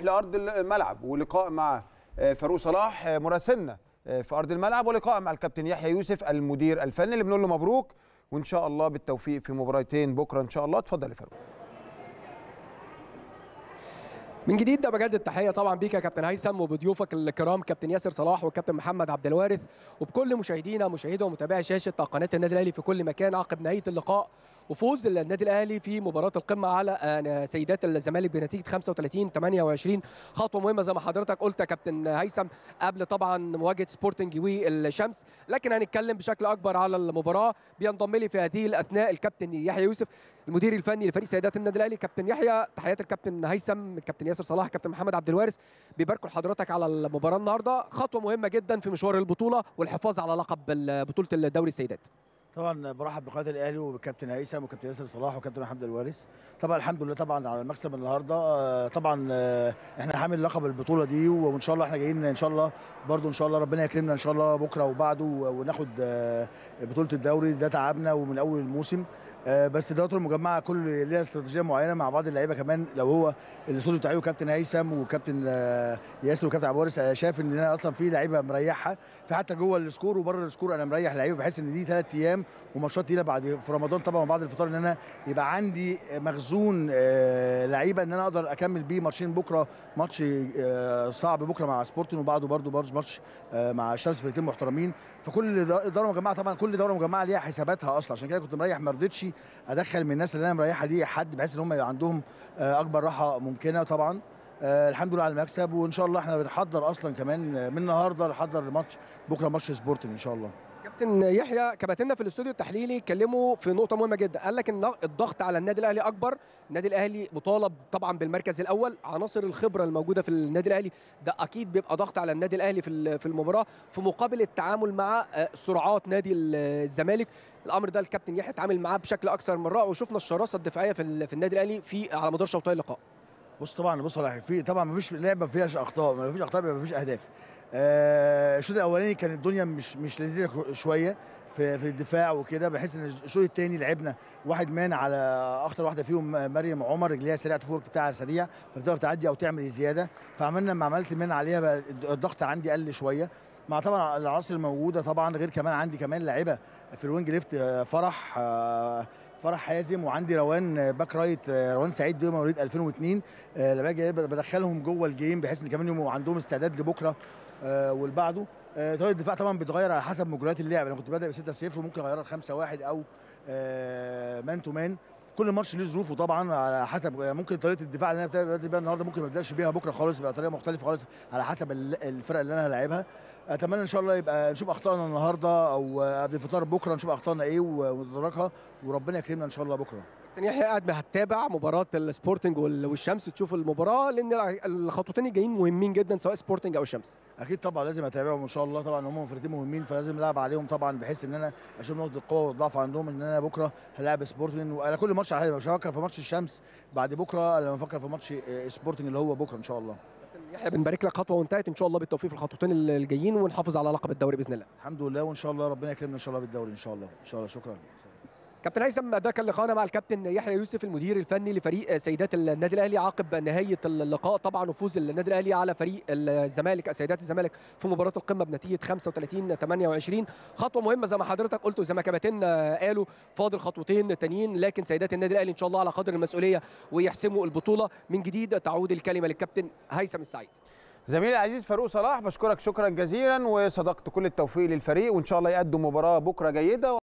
نروح لارض الملعب ولقاء مع فاروق صلاح مراسلنا في ارض الملعب ولقاء مع الكابتن يحيى يوسف المدير الفني اللي بنقول له مبروك وان شاء الله بالتوفيق في مباراتين بكره ان شاء الله اتفضل يا فاروق من جديد ده بجد التحيه طبعا بيك يا كابتن هيثم وبضيوفك الكرام كابتن ياسر صلاح والكابتن محمد عبد الوارث وبكل مشاهدينا مشاهدي ومتابعي شاشه قناه النادي الاهلي في كل مكان عقب نهايه اللقاء وفوز النادي الاهلي في مباراه القمه على سيدات الزمالك بنتيجه 35 28 خطوه مهمه زي ما حضرتك قلت يا كابتن هيثم قبل طبعا مواجهه سبورتنج والشمس لكن هنتكلم بشكل اكبر على المباراه بينضم لي في هذه الاثناء الكابتن يحيى يوسف المدير الفني لفريق سيدات النادي الاهلي كابتن يحيى تحيات الكابتن هيثم الكابتن ياسر صلاح كابتن محمد عبد الوارث بيباركوا لحضرتك على المباراه النهارده خطوه مهمه جدا في مشوار البطوله والحفاظ على لقب بطوله الدوري السيدات طبعا برحب بقناه الاهلي وبالكابتن هيثم وكابتن ياسر صلاح وكابتن محمد الوارث طبعا الحمد لله طبعا على المكسب النهارده طبعا احنا حامل لقب البطوله دي وان شاء الله احنا جايين ان شاء الله برضو ان شاء الله ربنا يكرمنا ان شاء الله بكره وبعده وناخد بطوله الدوري ده تعبنا ومن اول الموسم بس دوت المجمعه كل ليها استراتيجيه معينه مع بعض اللعيبه كمان لو هو الاستوديو بتاعي وكابتن هيثم وكابتن ياسر وكابتن عبد الوارث شايف ان انا اصلا في لعيبه مريحها في حتى جوه السكور وبره السكور انا مريح لعيبه بحيث ان دي ثلاث ايام وماتشات تقيله بعد في رمضان طبعا وبعد الفطار ان انا يبقى عندي مخزون لعيبه ان انا اقدر اكمل بيه ماتشين بكره ماتش صعب بكره مع سبورتنج وبعده برده برضه ماتش مع الشمس فرقتين محترمين فكل دوره مجمعه طبعا كل دوره مجمعه ليها حساباتها اصلا عشان كده كنت مريح ما رضيتش ادخل من الناس اللي انا مريحها دي حد بحيث ان هم يبقى عندهم اكبر راحه ممكنه طبعا آه الحمد لله على المكسب وان شاء الله احنا بنحضر اصلا كمان من النهارده نحضر الماتش بكره ماتش سبورتنج ان شاء الله كابتن يحيى كباتننا في الاستوديو التحليلي اتكلموا في نقطه مهمه جدا قال لك ان الضغط على النادي الاهلي اكبر النادي الاهلي مطالب طبعا بالمركز الاول عناصر الخبره الموجوده في النادي الاهلي ده اكيد بيبقى ضغط على النادي الاهلي في في المباراه في مقابل التعامل مع سرعات نادي الزمالك الامر ده الكابتن يحيى اتعامل معاه بشكل اكثر من رائع وشفنا الشراسه الدفاعيه في, في النادي الاهلي في على مدار شوطي اللقاء بص طبعا بص في طبعا ما فيش لعبه ما فيهاش اخطاء ما فيش اخطاء ما فيش اهداف آه الشوط الاولاني كانت الدنيا مش مش لذيذه شويه في في الدفاع وكده بحيث ان الشوط الثاني لعبنا واحد مان على اخطر واحده فيهم مريم عمر رجليها سريعه الفورك بتاعها سريع فبتقدر تعدي او تعمل زياده فعملنا لما عملت مان عليها بقى الضغط عندي قل شويه مع طبعا العناصر الموجوده طبعا غير كمان عندي كمان لعيبه في الوينج ليفت فرح فرح حازم وعندي روان باك رايت روان سعيد دول مواليد 2002 لما باجي بدخلهم جوه الجيم بحيث ان كمان يبقوا عندهم استعداد لبكره واللي بعده طريقه الدفاع طبعا بتغير على حسب مجريات اللعب انا كنت بادئ ب 6 0 وممكن اغيرها ل 5 1 او مان تو مان كل ماتش ليه ظروفه طبعا على حسب ممكن طريقه الدفاع اللي انا بادئ بيها النهارده ممكن ما ابداش بيها بكره خالص يبقى طريقه مختلفه خالص على حسب الفرق اللي انا هلاعبها اتمنى ان شاء الله يبقى نشوف اخطائنا النهارده او قبل الفطار بكره نشوف اخطائنا ايه وندركها وربنا يكرمنا ان شاء الله بكره كابتن يحيى قاعد هتتابع مباراه السبورتنج والشمس تشوف المباراه لان الخطوتين الجايين مهمين جدا سواء سبورتنج او الشمس اكيد طبعا لازم اتابعهم ان شاء الله طبعا هم فرقتين مهمين فلازم العب عليهم طبعا بحيث ان انا اشوف نقطه القوه والضعف عندهم ان انا بكره هلاعب سبورتنج وانا كل ماتش على مش هفكر في ماتش الشمس بعد بكره انا بفكر في ماتش سبورتنج اللي هو بكره ان شاء الله يحيى بنبارك لك خطوه وانتهت ان شاء الله بالتوفيق في الخطوتين الجايين ونحافظ على لقب الدوري باذن الله الحمد لله وان شاء الله ربنا يكرمنا ان شاء الله بالدوري ان شاء الله ان شاء الله شكرا كابتن هيثم ده كان لقاءنا مع الكابتن يحيى يوسف المدير الفني لفريق سيدات النادي الاهلي عقب نهايه اللقاء طبعا وفوز النادي الاهلي على فريق الزمالك سيدات الزمالك في مباراه القمه بنتيجه 35 28 خطوه مهمه زي ما حضرتك قلت وزي ما كباتننا قالوا فاضل خطوتين تانيين لكن سيدات النادي الاهلي ان شاء الله على قدر المسؤوليه ويحسموا البطوله من جديد تعود الكلمه للكابتن هيثم السعيد زميلي العزيز فاروق صلاح بشكرك شكرا جزيلا وصدقت كل التوفيق للفريق وان شاء الله يقدم مباراه بكره جيده